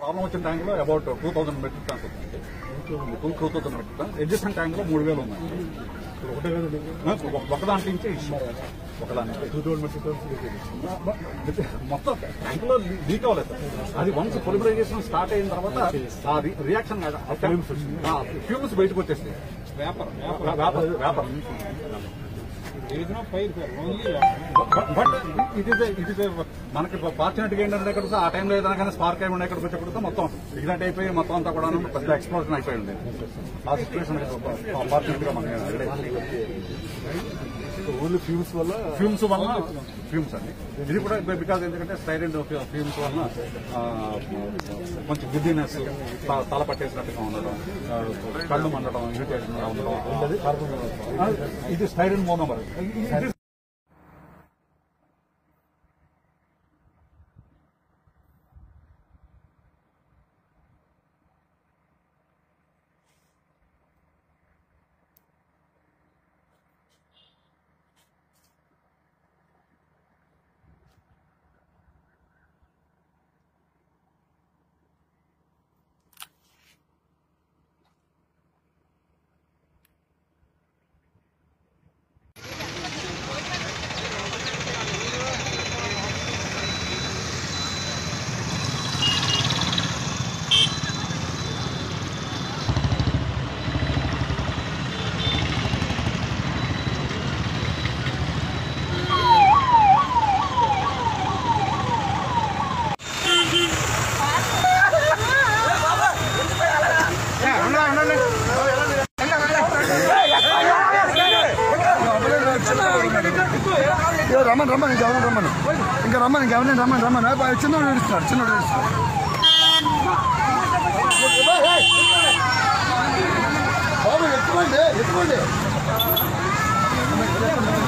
problem వచ్చిన tank లో about two thousand metric tons వచ్చింది two two thousand metric tons existing tank లో మూడు వేలు ఉన్నాయి ఒకటే కదండి ఆ, ఒక- ఒకదాంట్లో నుంచి ఇష్యూ ఒకదానికి టూ థౌసండ్ మెట్రిక్ టన్స్ మొత్తం ట్యాంక్ లో లీక్ అవ్వలేదు సార్ అది వన్స్ పొలిమరైజేషన్ స్టార్ట్ అయిన తర్వాత ఆ రియాక్షన్ ఫ్యూమ్స్ బయటకు వచ్చేస్తాయి వ్యాపారం వ్యాపారం వ్యాపారం ఫైర్ సార్ ఓన్లీ బట్ ఇది ఇది మనకి ఫార్చునేట్ ఏంటంటే ఇక్కడ ఆ టైంలో ఏదైనా కానీ స్పార్క్ అయి ఉండే ఇక్కడికి వచ్చేప్పుడు మొత్తం ఇగ్నైట్ అయిపోయి మొత్తం అంతా కూడా పెద్ద ఎక్స్ప్లోజన్ అయిపోయి ఉంది ఆ సిచ్యువేషన్ ఫార్చునేట్ గా మనకి ఓన్లీ ఫ్యూమ్స్ వల్ల ఫ్యూమ్స్ వల్ల ఫ్యూమ్స్ అండి ఇది కూడా బికాజ్ ఎందుకంటే స్టైరెంట్ ఫ్యూమ్స్ వల్ల ఆ, కొంచెం గిడ్డినెస్ తల పట్టేసినట్టుగా ఉండడం ఆ, కళ్ళు మండడం ఇరిటేషన్ ఉండడం ఆ, ఇది స్టైరెంట్ మోనోమర్ ఇది ఏ రమ్మని రమ్మని ఇంకా ఎవరైనా రమ్మని ఇంకా రమ్మని ఇంకా ఎవరైనా రమ్మని రమ్మని ఆ, చిన్నోడు ఏడుస్తున్నాడు చిన్నోడు ఏడుస్తున్నాడు బాబు ఎత్తుకోండి ఎత్తుకోండి